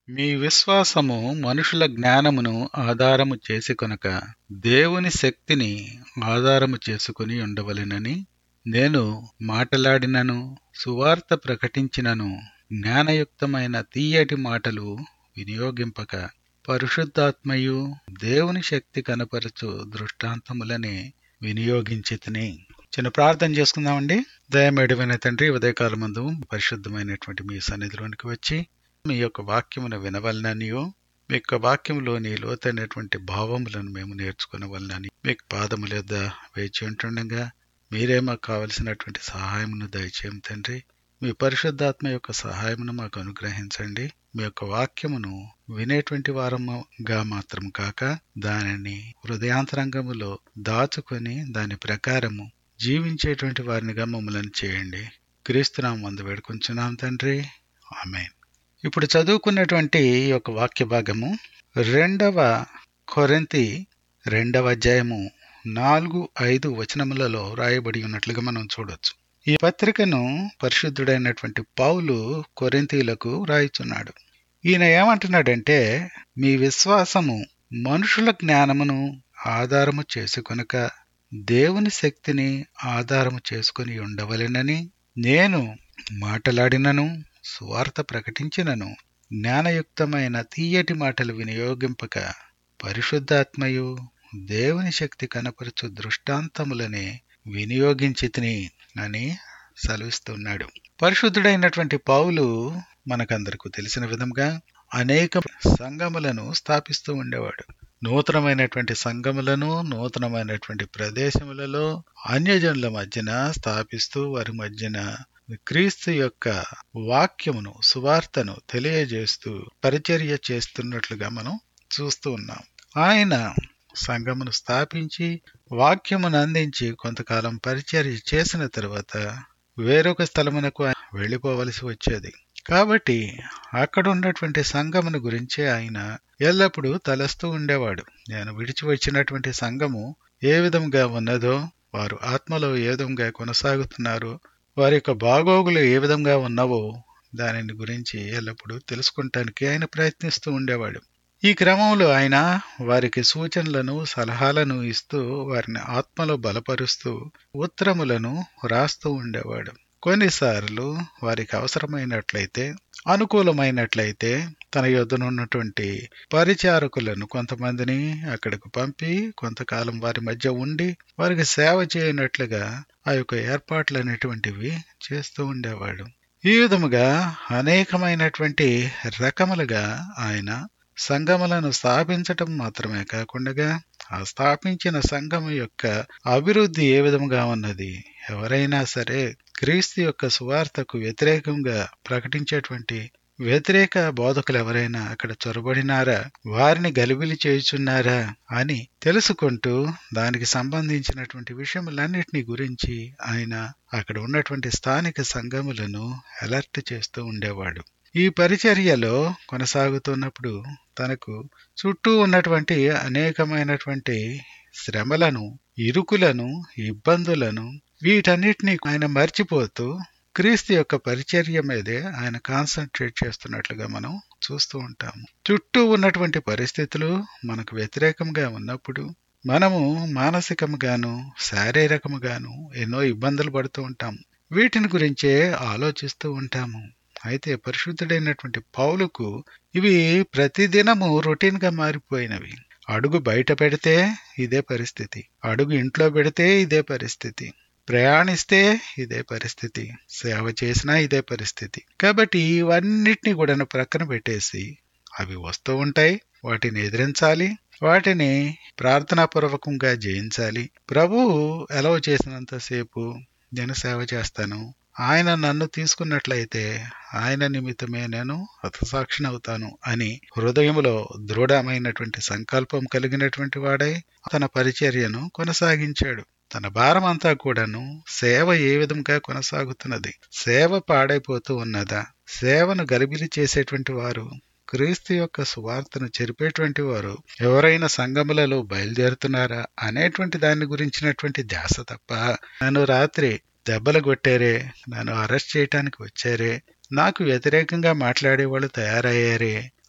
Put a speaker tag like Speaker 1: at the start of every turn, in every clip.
Speaker 1: మీ విశ్వాసము మనుషుల జ్ఞానమును ఆధారము చేసుకొనక దేవుని శక్తిని ఆధారము చేసుకుని ఉండవలెనని నేను మాటలాడినను సువార్త ప్రకటించినను జ్ఞానయుక్తమైన తీయటి మాటలు వినియోగింపక పరిశుద్ధాత్మయు దేవుని శక్తి కనపరచు దృష్టాంతములనే వినియోగించితిని చిన్న ప్రార్థన చేసుకుందామండి దయమేడమైన తండ్రి ఉదయకాలం ముందు పరిశుద్ధమైనటువంటి మీ సన్నిధిలోనికి వచ్చి మీ యొక్క వాక్యమును వినవలననియో మీ యొక్క వాక్యంలోని లోతైనటువంటి భావములను మేము నేర్చుకునవలనని మీకు పాదముల యొద్ద వేచి ఉంటుండగా మీరే మాకు కావలసినటువంటి సహాయమును దయచేయం తండ్రి మీ పరిశుద్ధాత్మ యొక్క సహాయమును మాకు అనుగ్రహించండి మీ యొక్క వాక్యమును వినేటువంటి వారముగా మాత్రం కాక దానిని హృదయాంతరంగములో దాచుకొని దాని ప్రకారము జీవించేటువంటి వారినిగా మమ్మల్ని చేయండి క్రీస్తునాం మందు వేడుకుంటున్నాం తండ్రి ఆమె ఇప్పుడు చదువుకున్నటువంటి ఈ యొక్క వాక్య భాగము రెండవ కొరింతి రెండవ అధ్యాయము నాలుగు ఐదు వచనములలో రాయబడి ఉన్నట్లుగా మనం చూడొచ్చు ఈ పత్రికను పరిశుద్ధుడైనటువంటి పౌలు కొరింతీలకు రాయిచున్నాడు ఈయన ఏమంటున్నాడంటే మీ విశ్వాసము మనుషుల జ్ఞానమును ఆధారము చేసుకొనక దేవుని శక్తిని ఆధారము చేసుకుని ఉండవలెనని నేను మాటలాడినను సువార్త ప్రకటించినను జ్ఞానయుక్తమైన తీయటి మాటలు వినియోగింపక పరిశుద్ధాత్మయు దేవుని శక్తి కనపరచు దృష్టాంతములనే వినియోగించి అని సెలవిస్తున్నాడు పరిశుద్ధుడైనటువంటి పౌలు మనకందరకు తెలిసిన విధంగా అనేక సంఘములను స్థాపిస్తూ ఉండేవాడు నూతనమైనటువంటి సంఘములను నూతనమైనటువంటి ప్రదేశములలో అన్యజనుల మధ్యన స్థాపిస్తూ వారి మధ్యన క్రీస్తు యొక్క వాక్యమును సువార్తను తెలియజేస్తూ పరిచర్య చేస్తున్నట్లుగా మనం చూస్తూ ఉన్నాం ఆయన సంఘమును స్థాపించి వాక్యమును అందించి కొంతకాలం పరిచర్య చేసిన తర్వాత వేరొక స్థలమునకు వెళ్ళిపోవలసి వచ్చేది కాబట్టి అక్కడ ఉన్నటువంటి సంఘమును గురించి ఆయన ఎల్లప్పుడూ తలస్తూ ఉండేవాడు నేను విడిచి వచ్చినటువంటి సంఘము ఏ విధంగా ఉన్నదో వారు ఆత్మలో ఏ విధంగా కొనసాగుతున్నారు వారి యొక్క బాగోగులు ఏ విధంగా ఉన్నవో దానిని గురించి ఎల్లప్పుడూ తెలుసుకుంటానికి ఆయన ప్రయత్నిస్తూ ఉండేవాడు ఈ క్రమంలో ఆయన వారికి సూచనలను సలహాలను ఇస్తూ వారిని ఆత్మలో బలపరుస్తూ ఉత్తరములను రాస్తూ ఉండేవాడు కొన్నిసార్లు వారికి అవసరమైనట్లయితే అనుకూలమైనట్లయితే తన యొద్దనున్నటువంటి పరిచారకులను కొంతమందిని అక్కడికి పంపి కొంతకాలం వారి మధ్య ఉండి వారికి సేవ చేయనట్లుగా ఆ యొక్క ఏర్పాట్లు అనేటువంటివి చేస్తూ ఉండేవాడు ఈ విధముగా అనేకమైనటువంటి రకములుగా ఆయన సంఘములను స్థాపించటం మాత్రమే కాకుండా ఆ స్థాపించిన సంఘము యొక్క అభివృద్ధి ఏ విధముగా ఉన్నది ఎవరైనా సరే క్రీస్తు యొక్క సువార్తకు వ్యతిరేకంగా ప్రకటించేటువంటి వ్యతిరేక బోధకులు ఎవరైనా అక్కడ చొరబడినారా వారిని గలిబిలి చేయుచున్నారా అని తెలుసుకుంటూ దానికి సంబంధించినటువంటి విషయములన్నిటిని గురించి ఆయన అక్కడ ఉన్నటువంటి స్థానిక సంఘములను అలర్ట్ చేస్తూ ఉండేవాడు ఈ పరిచర్యలో కొనసాగుతున్నప్పుడు తనకు చుట్టూ ఉన్నటువంటి అనేకమైనటువంటి శ్రమలను ఇరుకులను ఇబ్బందులను వీటన్నిటిని ఆయన మర్చిపోతూ క్రీస్తు యొక్క పరిచర్య మీదే ఆయన కాన్సన్ట్రేట్ చేస్తున్నట్లుగా మనం చూస్తూ ఉంటాము చుట్టూ ఉన్నటువంటి పరిస్థితులు మనకు వ్యతిరేకంగా ఉన్నప్పుడు మనము మానసికముగాను శారీరకముగాను ఎన్నో ఇబ్బందులు పడుతూ ఉంటాము వీటిని గురించే ఆలోచిస్తూ ఉంటాము అయితే పరిశుద్ధుడైనటువంటి పౌలుకు ఇవి ప్రతిదినము రొటీన్ గా మారిపోయినవి అడుగు బయట పెడితే ఇదే పరిస్థితి అడుగు ఇంట్లో పెడితే ఇదే పరిస్థితి ప్రయాణిస్తే ఇదే పరిస్థితి సేవ చేసినా ఇదే పరిస్థితి కాబట్టి ఇవన్నిటిని కూడా ప్రక్కన పెట్టేసి అవి వస్తూ ఉంటాయి వాటిని ఎదిరించాలి వాటిని ప్రార్థనాపూర్వకంగా జయించాలి ప్రభువు ఎలవ చేసినంతసేపు నేను సేవ చేస్తాను ఆయన నన్ను తీసుకున్నట్లయితే ఆయన నిమిత్తమే నేను హతసాక్షిని అవుతాను అని హృదయములో దృఢమైనటువంటి సంకల్పం కలిగినటువంటి వాడై తన పరిచర్యను కొనసాగించాడు తన భారం అంతా కూడాను సేవ ఏ విధంగా కొనసాగుతున్నది సేవ పాడైపోతూ ఉన్నదా సేవను గలిబిలి చేసేటువంటి వారు క్రీస్తు యొక్క సువార్తను చెరిపేటువంటి వారు ఎవరైనా సంఘములలో బయలుదేరుతున్నారా అనేటువంటి దాని గురించినటువంటి ధ్యాస తప్ప నన్ను రాత్రి దెబ్బలు కొట్టారే నన్ను అరెస్ట్ చేయటానికి వచ్చారే నాకు వ్యతిరేకంగా మాట్లాడే వాళ్ళు తయారయ్యారే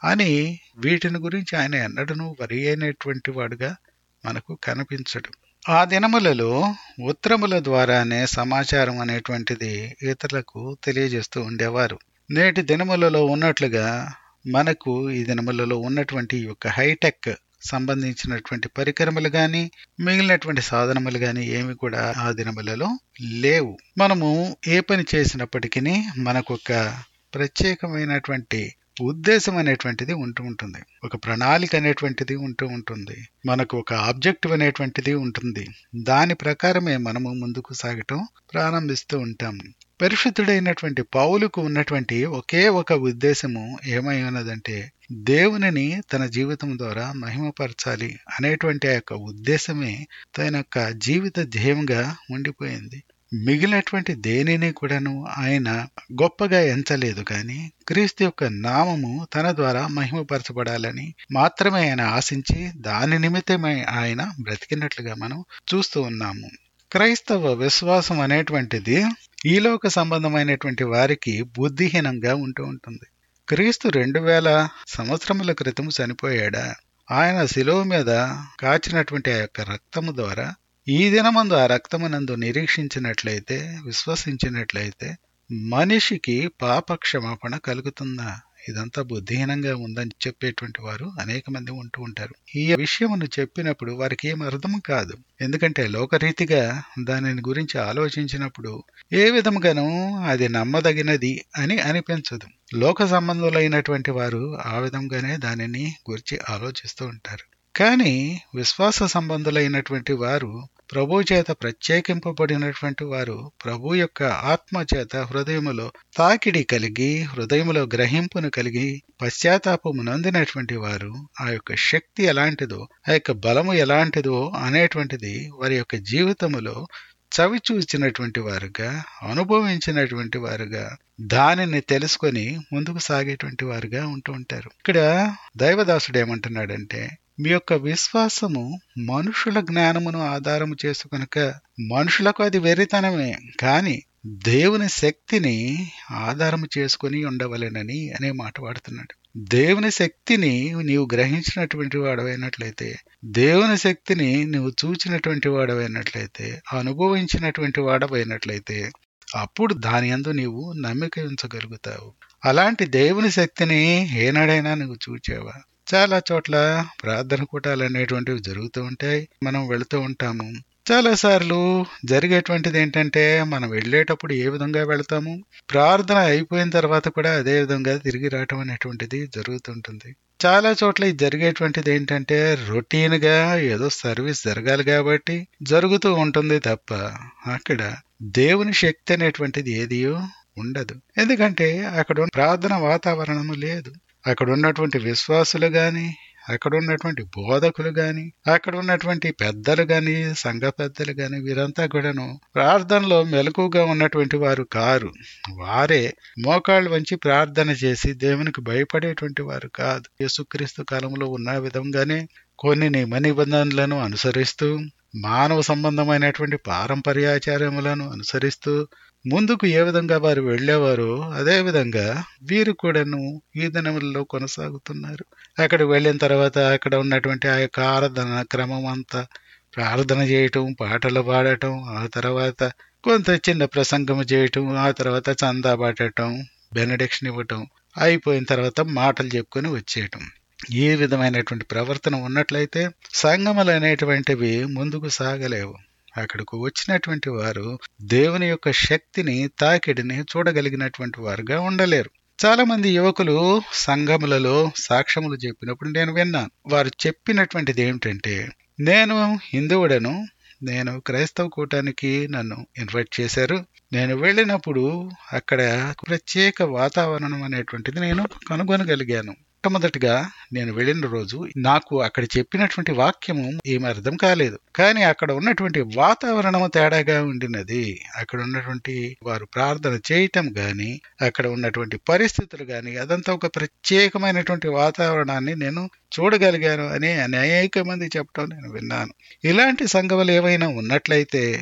Speaker 1: అని వీటిని గురించి ఆయన ఎన్నడూ వరి అయినటువంటి వాడుగా మనకు కనిపించడు ఆ దినములలో ఉత్తరముల ద్వారానే సమాచారం అనేటువంటిది ఇతరులకు తెలియజేస్తూ ఉండేవారు నేటి దినములలో ఉన్నట్లుగా మనకు ఈ దినములలో ఉన్నటువంటి ఈ యొక్క హైటెక్ సంబంధించినటువంటి పరికరములు గాని మిగిలినటువంటి సాధనములు గాని ఏమి కూడా ఆ దినములలో లేవు మనము ఏ పని చేసినప్పటికీ మనకు ఒక ప్రత్యేకమైనటువంటి ఉద్దేశం అనేటువంటిది ఉంటూ ఉంటుంది ఒక ప్రణాళిక అనేటువంటిది ఉంటూ ఉంటుంది మనకు ఒక ఆబ్జెక్టివ్ అనేటువంటిది ఉంటుంది దాని ప్రకారమే మనము ముందుకు సాగటం ప్రారంభిస్తూ ఉంటాం పరిశుద్ధుడైనటువంటి పౌలుకు ఉన్నటువంటి ఒకే ఒక ఉద్దేశము ఏమై ఉన్నదంటే దేవునిని తన జీవితం ద్వారా మహిమపరచాలి అనేటువంటి ఆ యొక్క ఉద్దేశమే తన యొక్క జీవిత ధ్యేయంగా ఉండిపోయింది మిగిలినటువంటి దేనిని కూడాను ఆయన గొప్పగా ఎంచలేదు కానీ క్రీస్తు యొక్క నామము తన ద్వారా మహిమపరచబడాలని మాత్రమే ఆయన ఆశించి దాని నిమిత్తమై ఆయన బ్రతికినట్లుగా మనం చూస్తూ ఉన్నాము క్రైస్తవ విశ్వాసం అనేటువంటిది ఈలోక సంబంధమైనటువంటి వారికి బుద్ధిహీనంగా ఉంటూ ఉంటుంది క్రీస్తు రెండు వేల సంవత్సరముల క్రితం చనిపోయాడా ఆయన శిలువ మీద కాచినటువంటి ఆ యొక్క రక్తము ద్వారా ఈ దినమందు ఆ రక్తమునందు నిరీక్షించినట్లయితే విశ్వసించినట్లయితే మనిషికి పాప క్షమాపణ కలుగుతుందా ఇదంతా బుద్ధిహీనంగా ఉందని చెప్పేటువంటి వారు అనేక మంది ఉంటూ ఉంటారు ఈ విషయమును చెప్పినప్పుడు వారికి ఏం అర్థం కాదు ఎందుకంటే లోకరీతిగా దానిని గురించి ఆలోచించినప్పుడు ఏ విధముగానూ అది నమ్మదగినది అని అనిపించదు లోక సంబంధులైనటువంటి వారు ఆ విధంగానే దానిని గురించి ఆలోచిస్తూ ఉంటారు కానీ విశ్వాస సంబంధులైనటువంటి వారు ప్రభు చేత ప్రత్యేకింపబడినటువంటి వారు ప్రభు యొక్క ఆత్మ చేత హృదయములో తాకిడి కలిగి హృదయములో గ్రహింపును కలిగి పశ్చాత్తాపము నొందినటువంటి వారు ఆ యొక్క శక్తి ఎలాంటిదో ఆ యొక్క బలము ఎలాంటిదో అనేటువంటిది వారి యొక్క జీవితములో చవి చూచినటువంటి వారుగా అనుభవించినటువంటి వారుగా దానిని తెలుసుకొని ముందుకు సాగేటువంటి వారుగా ఉంటూ ఉంటారు ఇక్కడ దైవదాసుడు ఏమంటున్నాడంటే మీ యొక్క విశ్వాసము మనుషుల జ్ఞానమును ఆధారము చేసుకొనక మనుషులకు అది వెర్రితనమే కాని దేవుని శక్తిని ఆధారము చేసుకుని ఉండవలెనని అనే మాట వాడుతున్నాడు దేవుని శక్తిని నీవు గ్రహించినటువంటి వాడవైనట్లయితే దేవుని శక్తిని నువ్వు చూచినటువంటి వాడవైనట్లయితే అనుభవించినటువంటి వాడవైనట్లయితే అప్పుడు దాని అందు నీవు నమ్మిక ఉంచగలుగుతావు అలాంటి దేవుని శక్తిని ఏనాడైనా నువ్వు చూచావా చాలా చోట్ల ప్రార్థన కూటాలు అనేటువంటివి జరుగుతూ ఉంటాయి మనం వెళుతూ ఉంటాము చాలా సార్లు జరిగేటువంటిది ఏంటంటే మనం వెళ్ళేటప్పుడు ఏ విధంగా వెళ్తాము ప్రార్థన అయిపోయిన తర్వాత కూడా అదే విధంగా తిరిగి రావటం అనేటువంటిది జరుగుతుంటుంది చాలా చోట్ల ఇది జరిగేటువంటిది ఏంటంటే రొటీన్ గా ఏదో సర్వీస్ జరగాలి కాబట్టి జరుగుతూ ఉంటుంది తప్ప అక్కడ దేవుని శక్తి అనేటువంటిది ఏదియో ఉండదు ఎందుకంటే అక్కడ ప్రార్థన వాతావరణము లేదు అక్కడ ఉన్నటువంటి విశ్వాసులు గాని అక్కడ ఉన్నటువంటి బోధకులు గాని అక్కడ ఉన్నటువంటి పెద్దలు గాని సంఘ పెద్దలు గాని వీరంతా కూడాను ప్రార్థనలో మెలకుగా ఉన్నటువంటి వారు కారు వారే మోకాళ్ళు వంచి ప్రార్థన చేసి దేవునికి భయపడేటువంటి వారు కాదు యేసుక్రీస్తు కాలంలో ఉన్న విధంగానే కొన్ని నియమ నిబంధనలను అనుసరిస్తూ మానవ సంబంధమైనటువంటి పారంపర్యాచారములను అనుసరిస్తూ ముందుకు ఏ విధంగా వారు వెళ్ళేవారో అదే విధంగా వీరు కూడాను ఈ దినములలో కొనసాగుతున్నారు అక్కడ వెళ్ళిన తర్వాత అక్కడ ఉన్నటువంటి ఆ యొక్క ఆరాధన క్రమం అంతా ప్రార్థన చేయటం పాటలు పాడటం ఆ తర్వాత కొంత చిన్న ప్రసంగం చేయటం ఆ తర్వాత చందా పట్టడం బెనడిక్షన్ ఇవ్వటం అయిపోయిన తర్వాత మాటలు చెప్పుకొని వచ్చేయటం ఈ విధమైనటువంటి ప్రవర్తన ఉన్నట్లయితే సంగములు అనేటువంటివి ముందుకు సాగలేవు అక్కడకు వచ్చినటువంటి వారు దేవుని యొక్క శక్తిని తాకిడిని చూడగలిగినటువంటి వారుగా ఉండలేరు చాలా మంది యువకులు సంఘములలో సాక్ష్యములు చెప్పినప్పుడు నేను విన్నాను వారు చెప్పినటువంటిది ఏమిటంటే నేను హిందువుడను నేను క్రైస్తవ కూటానికి నన్ను ఇన్వైట్ చేశారు నేను వెళ్ళినప్పుడు అక్కడ ప్రత్యేక వాతావరణం అనేటువంటిది నేను కనుగొనగలిగాను మొట్టమొదటిగా నేను వెళ్ళిన రోజు నాకు అక్కడ చెప్పినటువంటి వాక్యము ఏమి అర్థం కాలేదు కానీ అక్కడ ఉన్నటువంటి వాతావరణము తేడాగా ఉండినది అక్కడ ఉన్నటువంటి వారు ప్రార్థన చేయటం గాని అక్కడ ఉన్నటువంటి పరిస్థితులు గాని అదంతా ఒక ప్రత్యేకమైనటువంటి వాతావరణాన్ని నేను చూడగలిగాను అని అనేక మంది చెప్పడం నేను విన్నాను ఇలాంటి సంఘములు ఏవైనా ఉన్నట్లయితే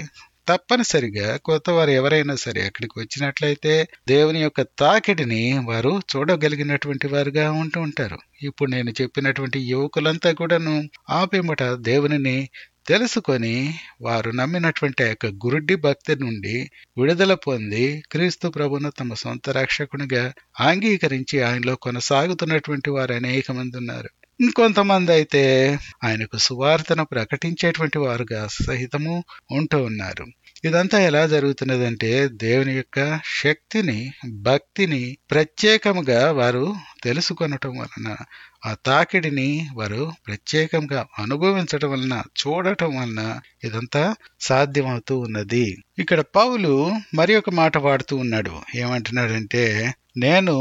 Speaker 1: తప్పనిసరిగా కొత్త వారు ఎవరైనా సరే అక్కడికి వచ్చినట్లయితే దేవుని యొక్క తాకిడిని వారు చూడగలిగినటువంటి వారుగా ఉంటూ ఉంటారు ఇప్పుడు నేను చెప్పినటువంటి యువకులంతా కూడాను ఆపిమట దేవునిని తెలుసుకొని వారు నమ్మినటువంటి ఆ యొక్క గురుడ్డి భక్తి నుండి విడుదల పొంది క్రీస్తు ప్రభును తమ సొంత రక్షకునిగా అంగీకరించి ఆయనలో కొనసాగుతున్నటువంటి వారు అనేక మంది ఉన్నారు ఇంకొంతమంది అయితే ఆయనకు సువార్తను ప్రకటించేటువంటి వారుగా సహితము ఉంటూ ఉన్నారు ఇదంతా ఎలా జరుగుతున్నదంటే దేవుని యొక్క శక్తిని భక్తిని ప్రత్యేకముగా వారు తెలుసుకొనటం వలన ఆ తాకిడిని వారు ప్రత్యేకంగా అనుభవించటం వలన చూడటం వలన ఇదంతా సాధ్యమవుతూ ఉన్నది ఇక్కడ పౌలు మరి ఒక మాట వాడుతూ ఉన్నాడు ఏమంటున్నాడంటే నేను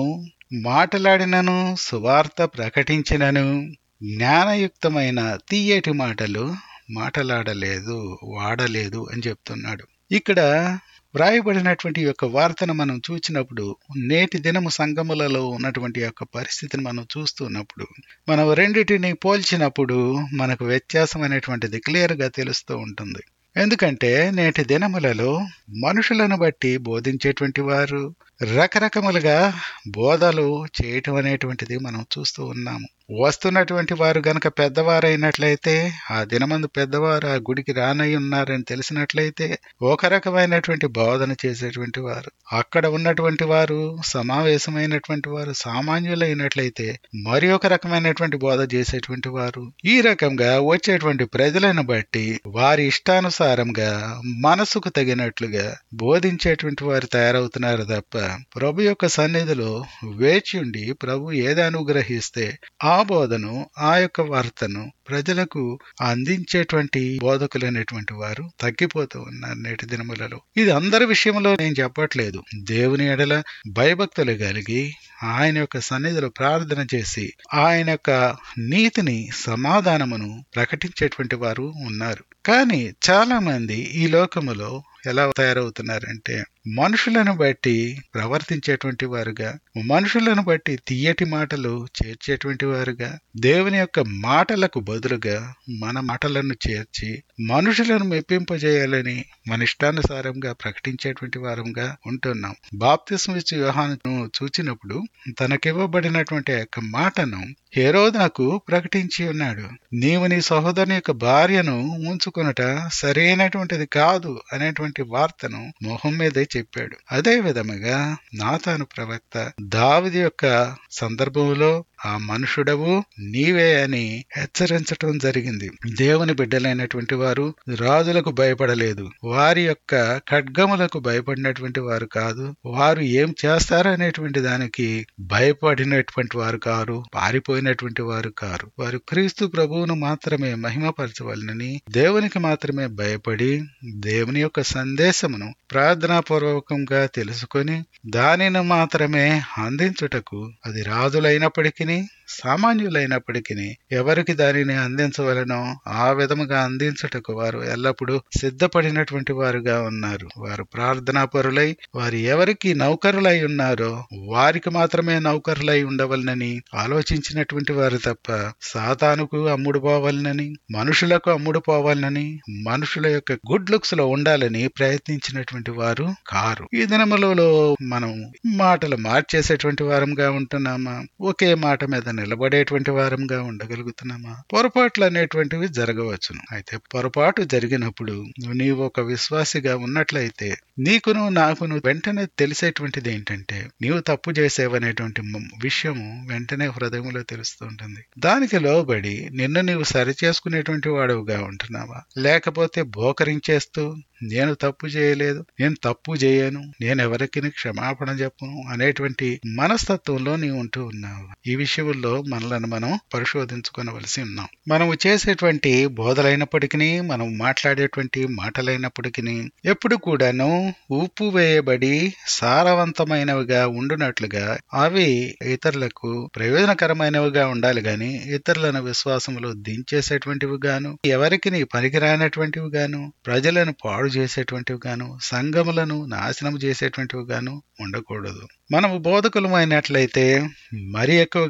Speaker 1: మాటలాడినను సువార్త ప్రకటించినను జ్ఞానయుక్తమైన తీయటి మాటలు మాటలాడలేదు వాడలేదు అని చెప్తున్నాడు ఇక్కడ వ్రాయబడినటువంటి యొక్క వార్తను మనం చూచినప్పుడు నేటి దినము సంగములలో ఉన్నటువంటి యొక్క పరిస్థితిని మనం చూస్తున్నప్పుడు మనం రెండిటిని పోల్చినప్పుడు మనకు వ్యత్యాసం అనేటువంటిది క్లియర్గా తెలుస్తూ ఉంటుంది ఎందుకంటే నేటి దినములలో మనుషులను బట్టి బోధించేటువంటి వారు రకరకములుగా బోధలు చేయటం అనేటువంటిది మనం చూస్తూ ఉన్నాము వస్తున్నటువంటి వారు గనక పెద్దవారైనట్లయితే ఆ దినమందు పెద్దవారు ఆ గుడికి రానై ఉన్నారని తెలిసినట్లయితే ఒక రకమైనటువంటి బోధన చేసేటువంటి వారు అక్కడ ఉన్నటువంటి వారు సమావేశమైనటువంటి వారు సామాన్యులైనట్లయితే మరి ఒక రకమైనటువంటి బోధ చేసేటువంటి వారు ఈ రకంగా వచ్చేటువంటి ప్రజలను బట్టి వారి ఇష్టానుసారంగా మనసుకు తగినట్లుగా బోధించేటువంటి వారు తయారవుతున్నారు తప్ప ప్రభు యొక్క సన్నిధిలో వేచి ఉండి ప్రభు ఏది అనుగ్రహిస్తే ఆ బోధను ఆ యొక్క వార్తను ప్రజలకు అందించేటువంటి బోధకులైనటువంటి వారు తగ్గిపోతూ ఉన్నారు నేటి దినములలో ఇది అందరి విషయంలో నేను చెప్పట్లేదు దేవుని ఎడల భయభక్తులు కలిగి ఆయన యొక్క సన్నిధిలో ప్రార్థన చేసి ఆయన యొక్క నీతిని సమాధానమును ప్రకటించేటువంటి వారు ఉన్నారు కానీ చాలా మంది ఈ లోకములో ఎలా తయారవుతున్నారంటే మనుషులను బట్టి ప్రవర్తించేటువంటి వారుగా మనుషులను బట్టి తీయటి మాటలు చేర్చేటువంటి వారుగా దేవుని యొక్క మాటలకు బదులుగా మన మాటలను చేర్చి మనుషులను మెప్పింపజేయాలని మన ఇష్టానుసారంగా ప్రకటించేటువంటి వారంగా ఉంటున్నాం బాప్తిస్మ ఇచ్చి వ్యూహాను చూచినప్పుడు తనకివ్వబడినటువంటి యొక్క మాటను హేరోదకు ప్రకటించి ఉన్నాడు నీవు నీ సహోదరుని యొక్క భార్యను ఉంచుకొనుట సరైనటువంటిది కాదు అనేటువంటి వార్తను మొహం మీదే చెప్పాడు అదే విధముగా నాతాను ప్రవక్త దావిది యొక్క సందర్భంలో ఆ మనుషుడవు నీవే అని హెచ్చరించటం జరిగింది దేవుని బిడ్డలైనటువంటి వారు రాజులకు భయపడలేదు వారి యొక్క ఖడ్గములకు భయపడినటువంటి వారు కాదు వారు ఏం చేస్తారనేటువంటి దానికి భయపడినటువంటి వారు కారు పారిపోయినటువంటి వారు కారు వారు క్రీస్తు ప్రభువును మాత్రమే మహిమపరచవలనని దేవునికి మాత్రమే భయపడి దేవుని యొక్క సందేశమును ప్రార్థనాపూర్వకంగా తెలుసుకొని దానిని మాత్రమే అందించుటకు అది రాజులైనప్పటికీ సామాన్యులైనప్పటికీ ఎవరికి దానిని అందించవలనో ఆ విధముగా అందించుటకు వారు ఎల్లప్పుడూ సిద్ధపడినటువంటి వారుగా ఉన్నారు వారు ప్రార్థనా పరులై వారు ఎవరికి నౌకరులై ఉన్నారో వారికి మాత్రమే నౌకరులై ఉండవలనని ఆలోచించినటువంటి వారు తప్ప సాతానుకు అమ్ముడు పోవాలనని మనుషులకు అమ్ముడు పోవాలనని మనుషుల యొక్క గుడ్ లుక్స్ లో ఉండాలని ప్రయత్నించినటువంటి వారు కారు ఈ దినములలో మనం మాటలు మార్చేసేటువంటి వారంగా ఉంటున్నామా ఒకే మాట మీద నిలబడేటువంటి వారంగా ఉండగలుగుతున్నామా పొరపాట్లు అనేటువంటివి జరగవచ్చును అయితే పొరపాటు జరిగినప్పుడు నీవు ఒక విశ్వాసిగా ఉన్నట్లయితే నీకును నాకును వెంటనే తెలిసేటువంటిది ఏంటంటే నీవు తప్పు చేసేవనేటువంటి విషయము వెంటనే హృదయంలో తెలుస్తూ ఉంటుంది దానికి లోబడి నిన్ను నీవు సరి చేసుకునేటువంటి వాడుగా ఉంటున్నావా లేకపోతే బోకరించేస్తూ నేను తప్పు చేయలేదు నేను తప్పు చేయను నేను ఎవరికి క్షమాపణ చెప్పను అనేటువంటి మనస్తత్వంలో నీవు ఉంటూ ఉన్నావు ఈ విషయంలో మనలను మనం పరిశోధించుకోవలసి ఉన్నాం మనము చేసేటువంటి బోధలైనప్పటికీ మనం మాట్లాడేటువంటి మాటలైనప్పటికీ ఎప్పుడు కూడాను ఉప్పు వేయబడి సారవంతమైనవిగా ఉండునట్లుగా అవి ఇతరులకు ప్రయోజనకరమైనవిగా ఉండాలి గాని ఇతరులను విశ్వాసములో దించేసేటువంటివి గాను ఎవరికి పనికిరానటువంటివి గాను ప్రజలను పాడు చేసేటువంటివి గాను సంఘములను నాశనం చేసేటువంటివి గాను ఉండకూడదు మనము బోధకులమైనట్లయితే మరి ఎక్కువగా దీని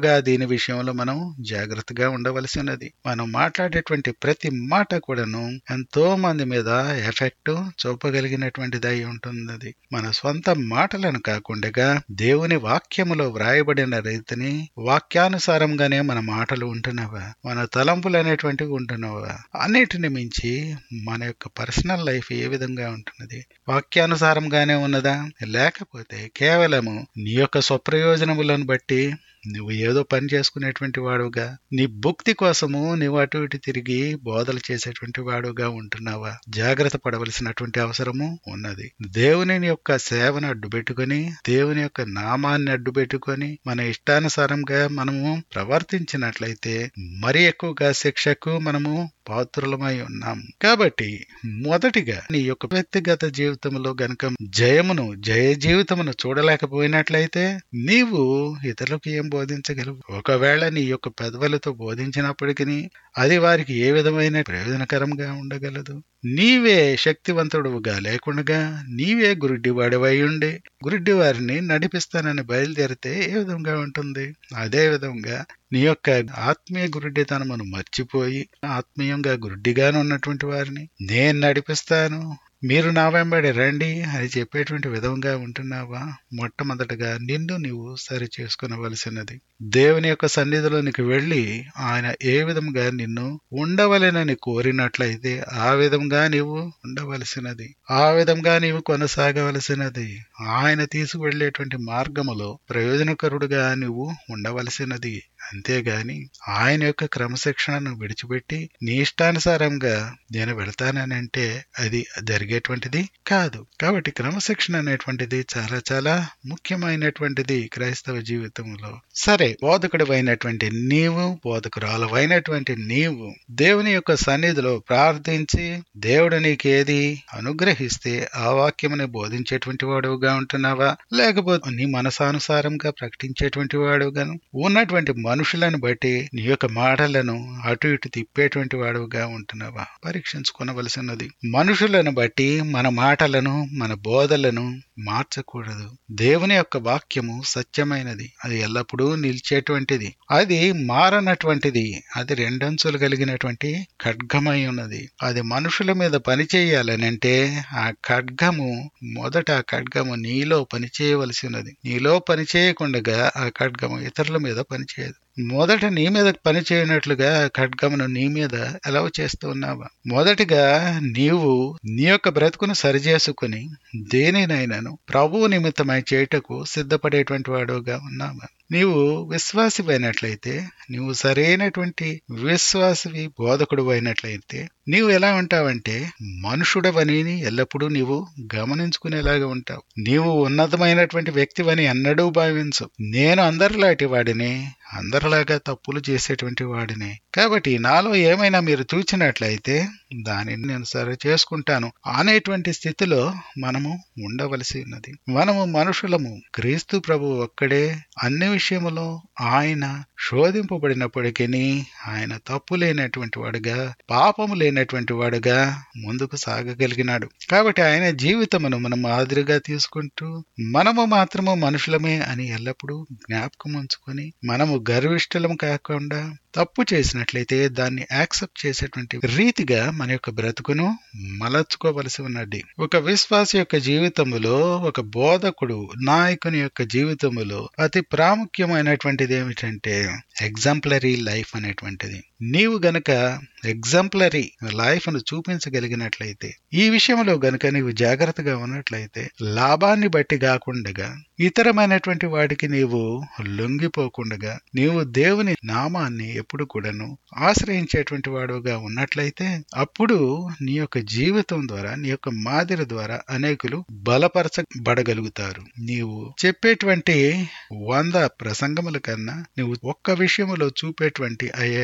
Speaker 1: దేని విషయంలో మనం జాగ్రత్తగా ఉండవలసి ఉన్నది మనం మాట్లాడేటువంటి ప్రతి మాట కూడాను ఎంతో మంది మీద ఎఫెక్ట్ చూపగలిగినటువంటిది అయి ఉంటుంది మన సొంత మాటలను కాకుండా దేవుని వాక్యములో వ్రాయబడిన రీతిని వాక్యానుసారంగానే మన మాటలు ఉంటున్నావా మన తలంపులు అనేటువంటివి ఉంటున్నావా అన్నిటిని మించి మన యొక్క పర్సనల్ లైఫ్ ఏ విధంగా ఉంటున్నది వాక్యానుసారంగానే ఉన్నదా లేకపోతే కేవలము నీ యొక్క స్వప్రయోజనములను బట్టి నువ్వు ఏదో పని చేసుకునేటువంటి వాడుగా నీ భుక్తి కోసము నువ్వు అటు ఇటు తిరిగి బోధలు చేసేటువంటి వాడుగా ఉంటున్నావా జాగ్రత్త పడవలసినటువంటి అవసరము ఉన్నది దేవుని యొక్క సేవను అడ్డు పెట్టుకుని దేవుని యొక్క నామాన్ని అడ్డు పెట్టుకొని మన ఇష్టానుసారంగా మనము ప్రవర్తించినట్లయితే మరి ఎక్కువగా శిక్షకు మనము పాత్రులమై ఉన్నాం కాబట్టి మొదటిగా నీ యొక్క వ్యక్తిగత జీవితంలో గనక జయమును జయ జీవితమును చూడలేకపోయినట్లయితే నీవు ఇతరులకు ఏం బోధించగలవు ఒకవేళ నీ యొక్క పెదవులతో బోధించినప్పటికీ అది వారికి ఏ విధమైన ప్రయోజనకరంగా ఉండగలదు నీవే శక్తివంతుడుగా లేకుండా నీవే గురుడ్డివాడివై ఉండి గురుడ్డి వారిని నడిపిస్తానని బయలుదేరితే ఏ విధంగా ఉంటుంది అదే విధంగా నీ యొక్క ఆత్మీయ గురుడ్డితనమును మర్చిపోయి ఆత్మీయంగా గురుడ్డిగాను ఉన్నటువంటి వారిని నేను నడిపిస్తాను మీరు నా వెంబడి రండి అని చెప్పేటువంటి విధంగా ఉంటున్నావా మొట్టమొదటగా నిన్ను నీవు సరి చేసుకునవలసినది దేవుని యొక్క సన్నిధిలోనికి వెళ్ళి ఆయన ఏ విధంగా నిన్ను ఉండవలెనని కోరినట్లయితే ఆ విధంగా నీవు ఉండవలసినది ఆ విధంగా నీవు కొనసాగవలసినది ఆయన తీసుకువెళ్ళేటువంటి మార్గములో ప్రయోజనకరుడుగా నువ్వు ఉండవలసినది అంతేగాని ఆయన యొక్క క్రమశిక్షణను విడిచిపెట్టి నీ ఇష్టానుసారంగా నేను వెళతానంటే అది జరిగేటువంటిది కాదు కాబట్టి క్రమశిక్షణ అనేటువంటిది చాలా చాలా ముఖ్యమైనటువంటిది క్రైస్తవ జీవితంలో సరే బోధకుడు అయినటువంటి నీవు బోధకురాలు అయినటువంటి నీవు దేవుని యొక్క సన్నిధిలో ప్రార్థించి దేవుడు నీకేది అనుగ్రహిస్తే ఆ వాక్యముని బోధించేటువంటి వాడుగా ఉంటున్నావా లేకపోతే నీ మనసానుసారంగా ప్రకటించేటువంటి వాడుగాను ఉన్నటువంటి మనుషులను బట్టి నీ యొక్క మాటలను అటు ఇటు తిప్పేటువంటి వాడుగా ఉంటున్నావా పరీక్షించుకోవలసినది మనుషులను బట్టి మన మాటలను మన బోధలను మార్చకూడదు దేవుని యొక్క వాక్యము సత్యమైనది అది ఎల్లప్పుడూ నిలిచేటువంటిది అది మారనటువంటిది అది రెండంచులు కలిగినటువంటి ఖడ్గమై ఉన్నది అది మనుషుల మీద పని చేయాలనంటే ఆ ఖడ్గము మొదట ఆ ఖడ్గము నీలో పని చేయవలసి ఉన్నది నీలో పని చేయకుండా ఆ ఖడ్గము ఇతరుల మీద పనిచేయదు మొదట నీ మీద పని చేయనట్లుగా ఖడ్గమును నీ మీద ఎలా చేస్తూ ఉన్నావా మొదటిగా నీవు నీ యొక్క బ్రతుకును సరిచేసుకుని దేనినైనాను ప్రభువు నిమిత్తమై చేయుటకు సిద్ధపడేటువంటి వాడుగా ఉన్నావా నీవు విశ్వాసివైనట్లయితే నీవు సరైనటువంటి విశ్వాసివి బోధకుడు అయినట్లయితే నీవు ఎలా ఉంటావంటే మనుషుడవని ఎల్లప్పుడూ నీవు గమనించుకునేలాగా ఉంటావు నీవు ఉన్నతమైనటువంటి వ్యక్తివని ఎన్నడూ భావించు నేను అందరిలాంటి వాడిని అందరిలాగా తప్పులు చేసేటువంటి వాడిని కాబట్టి నాలో ఏమైనా మీరు చూచినట్లయితే దానిని నేను సరి చేసుకుంటాను అనేటువంటి స్థితిలో మనము ఉండవలసి ఉన్నది మనము మనుషులము క్రీస్తు ప్రభు ఒక్కడే అన్ని విషయములో ఆయన శోధింపబడినప్పటికీ ఆయన తప్పు లేనటువంటి వాడుగా పాపము లేనటువంటి వాడుగా ముందుకు సాగగలిగినాడు కాబట్టి ఆయన జీవితమును మనం మాదిరిగా తీసుకుంటూ మనము మాత్రము మనుషులమే అని ఎల్లప్పుడూ జ్ఞాపకం ఉంచుకొని మనము గర్విష్ఠులం కాకుండా తప్పు చేసినట్లయితే దాన్ని యాక్సెప్ట్ చేసేటువంటి రీతిగా మన యొక్క బ్రతుకును మలచుకోవలసి ఉన్నది ఒక విశ్వాస యొక్క జీవితములో ఒక బోధకుడు నాయకుని యొక్క జీవితములో అతి ప్రాముఖ్యమైనటువంటిది ఏమిటంటే ఎగ్జాంపులరీ లైఫ్ అనేటువంటిది నీవు గనక ఎగ్జాంపులరీ లైఫ్ ను చూపించగలిగినట్లయితే ఈ విషయంలో గనక నీవు జాగ్రత్తగా ఉన్నట్లయితే లాభాన్ని బట్టి కాకుండా ఇతరమైనటువంటి వాటికి నీవు లొంగిపోకుండా నీవు దేవుని నామాన్ని ఎప్పుడు కూడాను ఆశ్రయించేటువంటి వాడుగా ఉన్నట్లయితే అప్పుడు నీ యొక్క జీవితం ద్వారా నీ యొక్క మాదిరి ద్వారా అనేకులు బలపరచబడగలుగుతారు నీవు చెప్పేటువంటి వంద ప్రసంగముల కన్నా నువ్వు ఒక్క విషయములో చూపేటువంటి ఆ ఎగ్జాంపుల్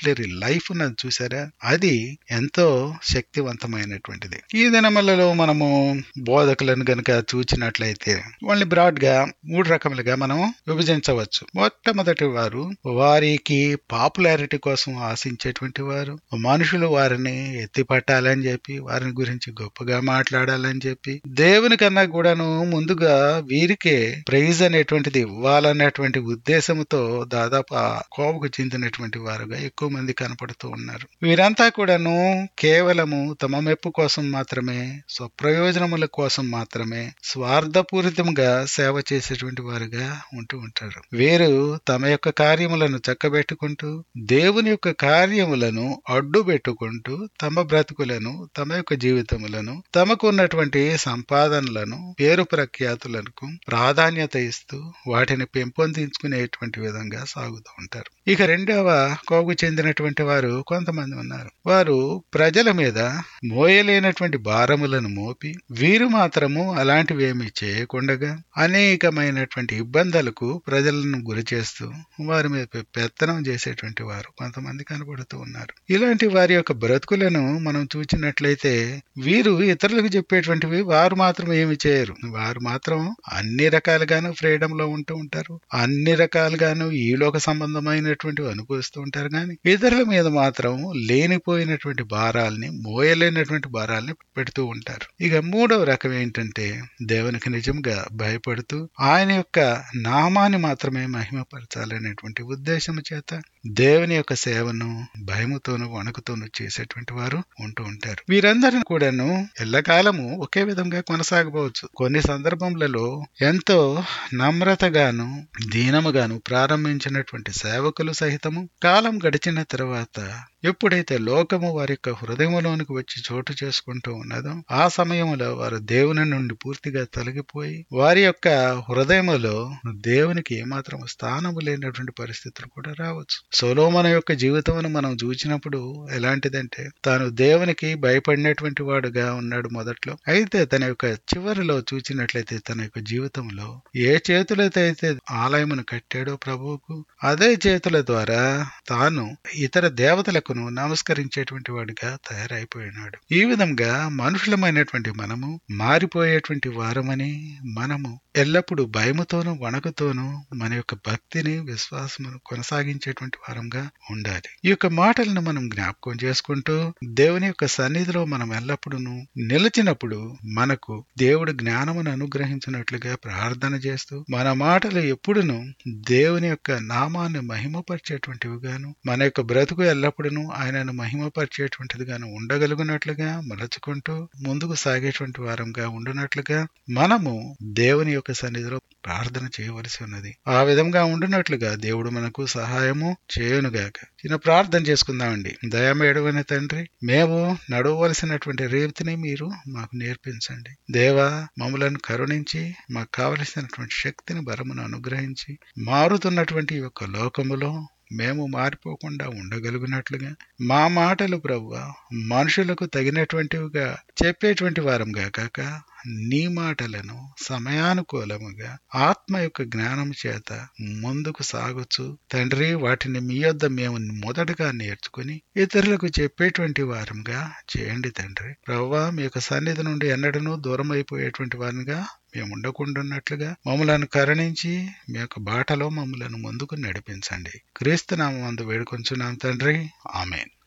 Speaker 1: ఎగ్జాంపులరీ లైఫ్ ఉన్నది చూసారా అది ఎంతో శక్తివంతమైనటువంటిది ఈ దినములలో మనము బోధకులను గనుక చూచినట్లయితే వాళ్ళని బ్రాడ్ గా మూడు రకములుగా మనం విభజించవచ్చు మొట్టమొదటి వారు వారికి పాపులారిటీ కోసం ఆశించేటువంటి వారు మనుషులు వారిని ఎత్తిపట్టాలని చెప్పి వారిని గురించి గొప్పగా మాట్లాడాలని చెప్పి దేవుని కన్నా కూడాను ముందుగా వీరికే ప్రైజ్ అనేటువంటిది ఇవ్వాలనేటువంటి ఉద్దేశంతో దాదాపు ఆ కోవకు చెందినటువంటి వారుగా ఎక్కువ మంది కనపడుతూ ఉన్నారు వీరంతా కూడాను కేవలము తమ మెప్పు కోసం మాత్రమే స్వప్రయోజనముల కోసం మాత్రమే స్వార్థపూరితంగా సేవ చేసేటువంటి వారుగా ఉంటూ ఉంటారు వీరు తమ యొక్క కార్యములను చక్కబెట్టుకుంటూ దేవుని యొక్క కార్యములను అడ్డు పెట్టుకుంటూ తమ బ్రతుకులను తమ యొక్క జీవితములను తమకు ఉన్నటువంటి సంపాదనలను పేరు ప్రఖ్యాతులకు ప్రాధాన్యత ఇస్తూ వాటిని పెంపొందించుకునేటువంటి విధంగా సాగుతూ ఉంటారు ఇక రెండవ కోగు చెందినటువంటి వారు కొంతమంది ఉన్నారు వారు ప్రజల మీద మోయలేనటువంటి భారములను మోపి వీరు మాత్రము అలాంటివి ఏమి చేయకుండగా అనేకమైనటువంటి ఇబ్బందులకు ప్రజలను గురి చేస్తూ వారి మీద పెత్తనం చేసేటువంటి వారు కొంతమంది కనబడుతూ ఉన్నారు ఇలాంటి వారి యొక్క బ్రతుకులను మనం చూచినట్లయితే వీరు ఇతరులకు చెప్పేటువంటివి వారు మాత్రం ఏమి చేయరు వారు మాత్రం అన్ని రకాలుగాను ఫ్రీడమ్ లో ఉంటూ ఉంటారు అన్ని రకాలుగాను ఈ లోక సంబంధమైనటువంటివి అనుభవిస్తూ ఉంటారు కానీ ఇతరుల మీద మాత్రం లేనిపోయినటువంటి భారాల్ని మోయలేనటువంటి భారాల్ని పెడుతూ ఉంటారు ఇక మూడవ రకం ఏంటంటే దేవునికి నిజంగా భయపడుతూ ఆయన యొక్క నామాన్ని మాత్రమే మహిమపరచాలనేటువంటి ఉద్దేశం చేత దేవుని యొక్క సేవను భయముతోను వణుకుతోను చేసేటువంటి వారు ఉంటూ ఉంటారు వీరందరిని కూడాను ఎల్లకాలము ఒకే విధంగా కొనసాగవచ్చు కొన్ని సందర్భములలో ఎంతో నమ్రతగాను దీనముగాను ప్రారంభించినటువంటి సేవకులు సహితము కాలం గడిచిన తర్వాత ఎప్పుడైతే లోకము వారి యొక్క హృదయంలోనికి వచ్చి చోటు చేసుకుంటూ ఉన్నదో ఆ సమయంలో వారు దేవుని నుండి పూర్తిగా తొలగిపోయి వారి యొక్క హృదయములో దేవునికి ఏమాత్రం స్థానము లేనటువంటి పరిస్థితులు కూడా రావచ్చు సొలోమన యొక్క జీవితమును మనం చూసినప్పుడు ఎలాంటిదంటే తాను దేవునికి భయపడినటువంటి వాడుగా ఉన్నాడు మొదట్లో అయితే తన యొక్క చివరిలో చూసినట్లయితే తన యొక్క జీవితంలో ఏ చేతులతో అయితే ఆలయమును కట్టాడో ప్రభువుకు అదే చేతుల ద్వారా తాను ఇతర దేవతలకు నమస్కరించేటువంటి వాడిగా తయారైపోయినాడు ఈ విధంగా మనుషులమైనటువంటి మనము మారిపోయేటువంటి వారమని మనము ఎల్లప్పుడూ భయముతోనూ వణకుతోనూ మన యొక్క భక్తిని విశ్వాసమును కొనసాగించేటువంటి వారంగా ఉండాలి ఈ యొక్క మాటలను మనం జ్ఞాపకం చేసుకుంటూ దేవుని యొక్క సన్నిధిలో మనం ఎల్లప్పుడూ నిలిచినప్పుడు మనకు దేవుడు జ్ఞానమును అనుగ్రహించినట్లుగా ప్రార్థన చేస్తూ మన మాటలు ఎప్పుడును దేవుని యొక్క నామాన్ని మహిమపరిచేటువంటివిగాను మన యొక్క బ్రతుకు ఎల్లప్పుడూ ఆయనను మహిమపరిచేటువంటిదిగాను ఉండగలుగునట్లుగా మలచుకుంటూ ముందుకు సాగేటువంటి వారంగా ఉండునట్లుగా మనము దేవుని యొక్క సన్నిధిలో ప్రార్థన చేయవలసి ఉన్నది ఆ విధంగా ఉండునట్లుగా దేవుడు మనకు సహాయము చేయునుగాక చిన్న ప్రార్థన చేసుకుందామండి దయమేడవని తండ్రి మేము నడవలసినటువంటి రీతిని మీరు మాకు నేర్పించండి దేవా మమ్మలను కరుణించి మాకు కావలసినటువంటి శక్తిని బలమును అనుగ్రహించి మారుతున్నటువంటి ఈ యొక్క లోకములో మేము మారిపోకుండా ఉండగలిగినట్లుగా మా మాటలు ప్రభు మనుషులకు తగినటువంటివిగా చెప్పేటువంటి వారంగా కాక నీ మాటలను సమయానుకూలముగా ఆత్మ యొక్క జ్ఞానం చేత ముందుకు సాగొచ్చు తండ్రి వాటిని మీ యొద్ద మేము మొదటగా నేర్చుకుని ఇతరులకు చెప్పేటువంటి వారంగా చేయండి తండ్రి ప్రవ్వా మీ యొక్క సన్నిధి నుండి ఎన్నడనూ దూరం అయిపోయేటువంటి వారిగా మేము ఉండకుండాన్నట్లుగా మమ్మలను కరుణించి మీ యొక్క బాటలో మమ్మలను ముందుకు నడిపించండి క్రీస్తు నామందు వేడుకొంచున్నాం తండ్రి ఆమెన్